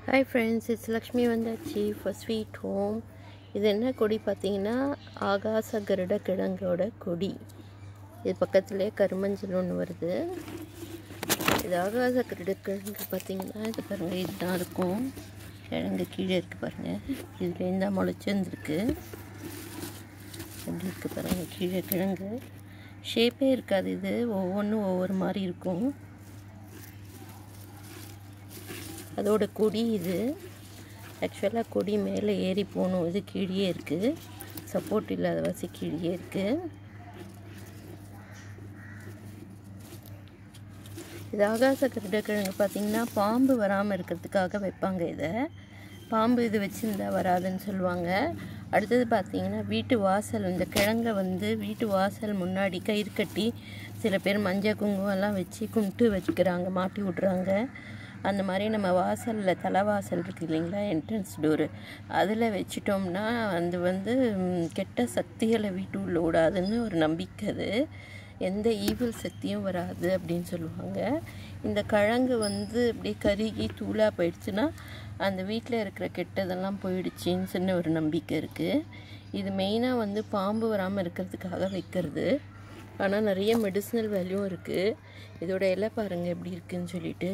hi friends it's Lakshmi வந்தாச்சு for sweet home இது என்ன கொடி பார்த்தீங்கன்னா ஆகாச கருட கிழங்கோட கொடி இது பக்கத்துலேயே கருமஞ்சள் ஒன்று வருது இது ஆகாச கருட கிழங்கு பார்த்தீங்கன்னா இது பாருங்கள் இதுதான் இருக்கும் கிழங்கு கீழே இருக்குது பாருங்கள் இதுலேருந்து தான் முளைச்சி வந்திருக்கு எப்படி இருக்குது பாருங்கள் கீழே கிழங்கு ஷேப்பே இருக்காது இது ஒவ்வொன்றும் ஒவ்வொரு மாதிரி இருக்கும் அதோட கொடி இது ஆக்சுவலாக கொடி மேலே ஏறி போகணும் இது கீழே இருக்குது சப்போர்ட் இல்லாத வாசி கீழே இருக்குது இது ஆகாச கருடக்கிழங்கு பார்த்திங்கன்னா பாம்பு வராமல் இருக்கிறதுக்காக வைப்பாங்க இதை பாம்பு இது வச்சுருந்தா வராதுன்னு சொல்லுவாங்க அடுத்தது பார்த்திங்கன்னா வீட்டு வாசல் இந்த கிழங்கை வந்து வீட்டு வாசல் முன்னாடி கயிறு கட்டி சில பேர் மஞ்சள் குங்குமம்லாம் வச்சு கும்பிட்டு வச்சுக்கிறாங்க மாட்டி விட்றாங்க அந்த மாதிரி நம்ம வாசலில் தலைவாசல் இருக்குது இல்லைங்களா என்ட்ரன்ஸ் டோரு அதில் வச்சிட்டோம்னா அது வந்து கெட்ட சக்திகளை வீட்டு உள்ள விடாதுன்னு ஒரு நம்பிக்கை அது எந்த ஈவில் சக்தியும் வராது அப்படின்னு சொல்லுவாங்க இந்த கிழங்கு வந்து அப்படியே கருகி தூளாக போயிடுச்சுன்னா அந்த வீட்டில் இருக்கிற கெட்டதெல்லாம் போயிடுச்சின்னு சொன்ன ஒரு நம்பிக்கை இருக்குது இது மெயினாக வந்து பாம்பு வராமல் இருக்கிறதுக்காக வைக்கிறது ஆனால் நிறைய மெடிசினல் வேல்யூவும் இருக்குது இதோட இலை பாருங்கள் எப்படி இருக்குன்னு சொல்லிட்டு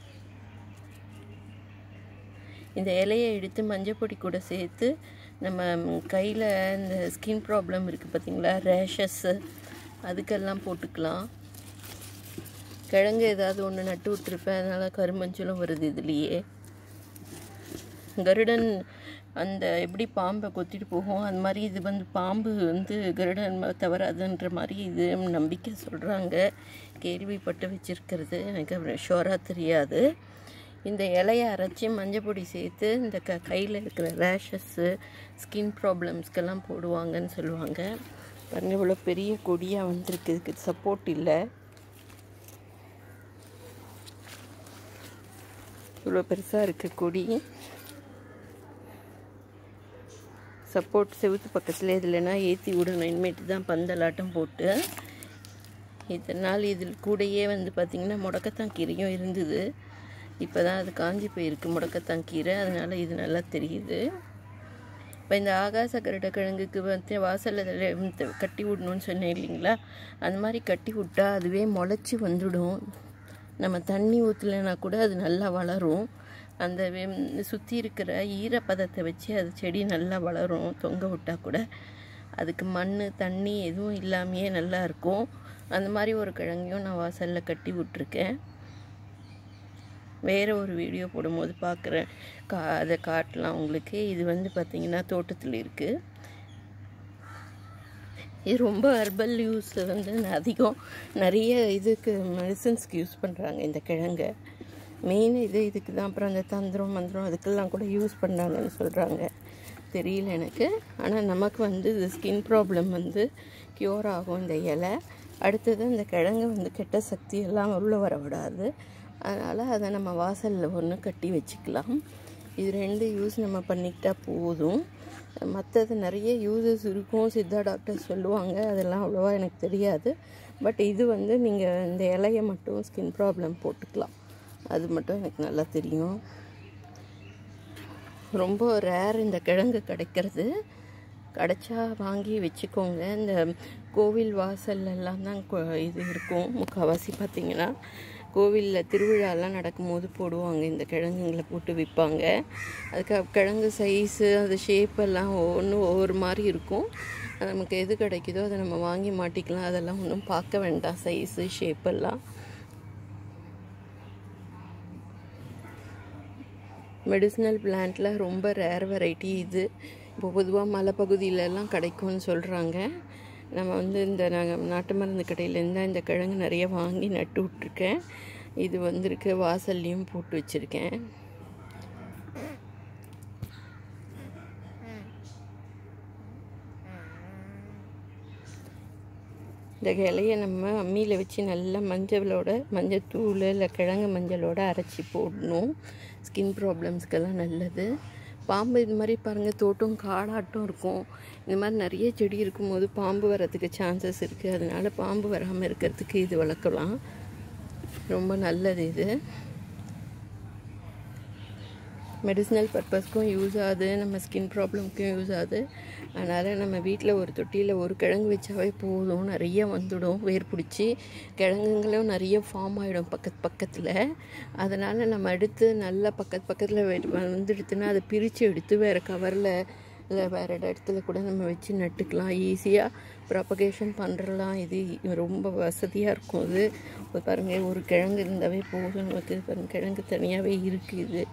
இந்த இலையை எடுத்து மஞ்சப்பொடி கூட சேர்த்து நம்ம கையில் இந்த ஸ்கின் ப்ராப்ளம் இருக்குது பார்த்திங்களா ரேஷஸ்ஸு அதுக்கெல்லாம் போட்டுக்கலாம் கிழங்கு ஏதாவது ஒன்று நட்டு விட்டுருப்பேன் அதனால் கருமஞ்சளும் வருது இதுலேயே கருடன் அந்த எப்படி பாம்பை கொத்திட்டு போகும் அந்த மாதிரி இது வந்து பாம்பு வந்து கருடன் தவறாதுன்ற மாதிரி இது நம்பிக்கை சொல்கிறாங்க கேள்விப்பட்டு வச்சுருக்கிறது எனக்கு ஷோராக தெரியாது இந்த இலையை அரைச்சி மஞ்சள் பொடி சேர்த்து இந்த க கையில் இருக்கிற ரேஷஸ்ஸு ஸ்கின் ப்ராப்ளம்ஸ்க்கெல்லாம் போடுவாங்கன்னு சொல்லுவாங்க பாருங்கள் இவ்வளோ பெரிய கொடியாக வந்திருக்கு இதுக்கு சப்போர்ட் இல்லை இவ்வளோ பெருசாக இருக்குது கொடி சப்போர்ட் செவுத்து பக்கத்தில் இதுலனா ஏற்றி விடணும் இனிமேட்டு தான் பந்தலாட்டம் போட்டு இதனால் இதில் கூடையே வந்து பார்த்திங்கன்னா முடக்கத்தான் கீரையும் இருந்தது இப்போ தான் அது காஞ்சி போயிருக்கு முடக்கத்தான் கீரை அதனால் இது நல்லா தெரியுது இப்போ இந்த ஆகாச கருட கிழங்குக்கு வந்து வாசலில் கட்டி விடணும்னு சொன்னேன் இல்லைங்களா அந்த மாதிரி கட்டி விட்டா அதுவே முளைச்சி வந்துடும் நம்ம தண்ணி ஊற்றலைன்னா கூட அது நல்லா வளரும் அந்த சுற்றி இருக்கிற ஈரப்பதத்தை வச்சு அது செடி நல்லா வளரும் தொங்க விட்டால் கூட அதுக்கு மண் தண்ணி எதுவும் இல்லாமையே நல்லா இருக்கும் அந்த மாதிரி ஒரு கிழங்கையும் நான் வாசலில் கட்டி விட்ருக்கேன் வேறு ஒரு வீடியோ போடும்போது பார்க்குறேன் கா அதை காட்டலாம் உங்களுக்கு இது வந்து பார்த்திங்கன்னா தோட்டத்தில் இருக்குது இது ரொம்ப ஹர்பல் யூஸ் வந்து அதிகம் நிறைய இதுக்கு மெடிசன்ஸ்க்கு யூஸ் பண்ணுறாங்க இந்த கிழங்கை மெயின் இது இதுக்கு தான் அப்புறம் அந்த தந்திரம் மந்திரம் அதுக்கெல்லாம் கூட யூஸ் பண்ணாங்கன்னு சொல்கிறாங்க தெரியல எனக்கு ஆனால் நமக்கு வந்து இது ஸ்கின் ப்ராப்ளம் வந்து க்யூர் ஆகும் இந்த இலை அடுத்தது இந்த கிழங்கு வந்து கெட்ட சக்தி எல்லாம் உள்ளே வர விடாது அதனால் அதை நம்ம வாசலில் ஒன்று கட்டி வச்சுக்கலாம் இது ரெண்டு யூஸ் நம்ம பண்ணிக்கிட்டால் போதும் மற்றது நிறைய யூசஸ் இருக்கும் சித்தா டாக்டர் சொல்லுவாங்க அதெல்லாம் அவ்வளோவா எனக்கு தெரியாது பட் இது வந்து நீங்கள் இந்த இலையை மட்டும் ஸ்கின் ப்ராப்ளம் போட்டுக்கலாம் அது மட்டும் எனக்கு நல்லா தெரியும் ரொம்ப ரேர் இந்த கிழங்கு கிடைக்கிறது கிடைச்சா வாங்கி வச்சுக்கோங்க இந்த கோவில் வாசல்லாம் தான் இது இருக்கும் முக்கால்வாசி பார்த்திங்கன்னா கோவிலில் திருவிழாலாம் நடக்கும்போது போடுவாங்க இந்த கிழங்குங்களை போட்டு விற்பாங்க அதுக்கு கிழங்கு சைஸு அது ஷேப்பெல்லாம் ஒன்று ஒவ்வொரு மாதிரி இருக்கும் நமக்கு எது கிடைக்குதோ அதை நம்ம வாங்கி மாட்டிக்கலாம் அதெல்லாம் ஒன்றும் பார்க்க வேண்டாம் சைஸு ஷேப்பெல்லாம் மெடிசினல் பிளான்ட்டில் ரொம்ப ரேர் வெரைட்டி இது இப்போ பொதுவாக மலைப்பகுதியிலலாம் கிடைக்கும்னு சொல்கிறாங்க நம்ம வந்து இந்த நாங்கள் நாட்டு மருந்து கடையிலேருந்து தான் இந்த கிழங்கு நிறைய வாங்கி நட்டு விட்ருக்கேன் இது வந்திருக்கு வாசல்லையும் போட்டு வச்சுருக்கேன் இந்த இலையை நம்ம அம்மியில் வச்சு நல்லா மஞ்சளோட மஞ்சள் தூள் இல்லை கிழங்கு மஞ்சளோட அரைச்சி போடணும் ஸ்கின் ப்ராப்ளம்ஸ்க்கெல்லாம் நல்லது பாம்பு இது மாதிரி பாருங்கள் தோட்டம் காடாட்டம் இருக்கும் இந்த மாதிரி நிறைய செடி இருக்கும்போது பாம்பு வர்றதுக்கு சான்சஸ் இருக்குது அதனால் பாம்பு வராமல் இருக்கிறதுக்கு இது வளர்க்கலாம் ரொம்ப நல்லது இது மெடிசினல் பர்பஸ்க்கும் யூஸ் ஆகுது நம்ம ஸ்கின் ப்ராப்ளம்க்கும் யூஸ் ஆகுது அதனால் நம்ம வீட்டில் ஒரு தொட்டியில் ஒரு கிழங்கு வச்சாவே போதும் நிறைய வந்துடும் வேர் பிடிச்சி கிழங்குங்களும் நிறைய ஃபார்ம் ஆகிடும் பக்கத்து பக்கத்தில் அதனால் நம்ம எடுத்து நல்லா பக்கத்து பக்கத்தில் வந்துடுத்துன்னா அதை பிரித்து எடுத்து வேறு கவரில் இல்லை வேறு இடத்துல கூட நம்ம வச்சு நட்டுக்கலாம் ஈஸியாக ப்ராப்பகேஷன் பண்ணுறலாம் இது ரொம்ப வசதியாக இருக்கும் இது ஒரு பாருங்கள் ஒரு கிழங்கு இருந்தாவே போதும் நமக்கு பாருங்கள் கிழங்கு தனியாகவே இருக்குது இது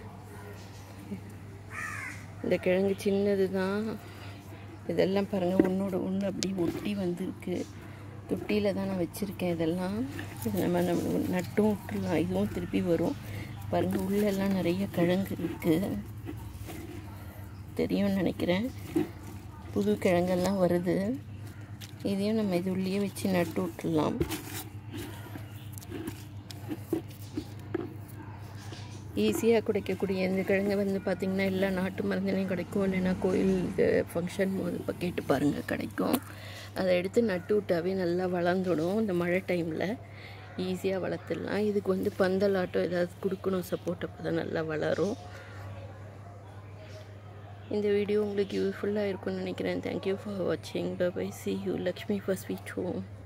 இந்த கிழங்கு சின்னது தான் இதெல்லாம் பாருங்கள் ஒன்றோட ஒன்று அப்படி ஒட்டி வந்திருக்கு தொட்டியில் தான் நான் வச்சுருக்கேன் இதெல்லாம் இது நம்ம நம்ம நட்டும் விட்டுலாம் இதுவும் திருப்பி வரும் பாருங்கள் உள்ளெல்லாம் நிறைய கிழங்கு இருக்குது தெரியும்னு நினைக்கிறேன் புது கிழங்கெல்லாம் வருது இதையும் நம்ம இது உள்ளே வச்சு நட்டு விட்டுடலாம் ஈஸியாக கிடைக்கக்கூடிய இந்த கிழங்கு வந்து பார்த்திங்கன்னா எல்லா நாட்டு மருந்துலையும் கிடைக்கும் இல்லைன்னா கோயில் ஃபங்க்ஷன் போது இப்போ கேட்டு பாருங்கள் கிடைக்கும் அதை எடுத்து நட்டு விட்டாவே நல்லா வளர்ந்துடும் இந்த மழை டைமில் ஈஸியாக வளர்த்துடலாம் இதுக்கு வந்து பந்தலாட்டம் ஏதாவது கொடுக்கணும் சப்போர்ட் அப்போ தான் நல்லா வளரும் இந்த வீடியோ உங்களுக்கு யூஸ்ஃபுல்லாக இருக்கும்னு நினைக்கிறேன் தேங்க்யூ ஃபார் வாட்சிங் bye see you Lakshmi for sweet home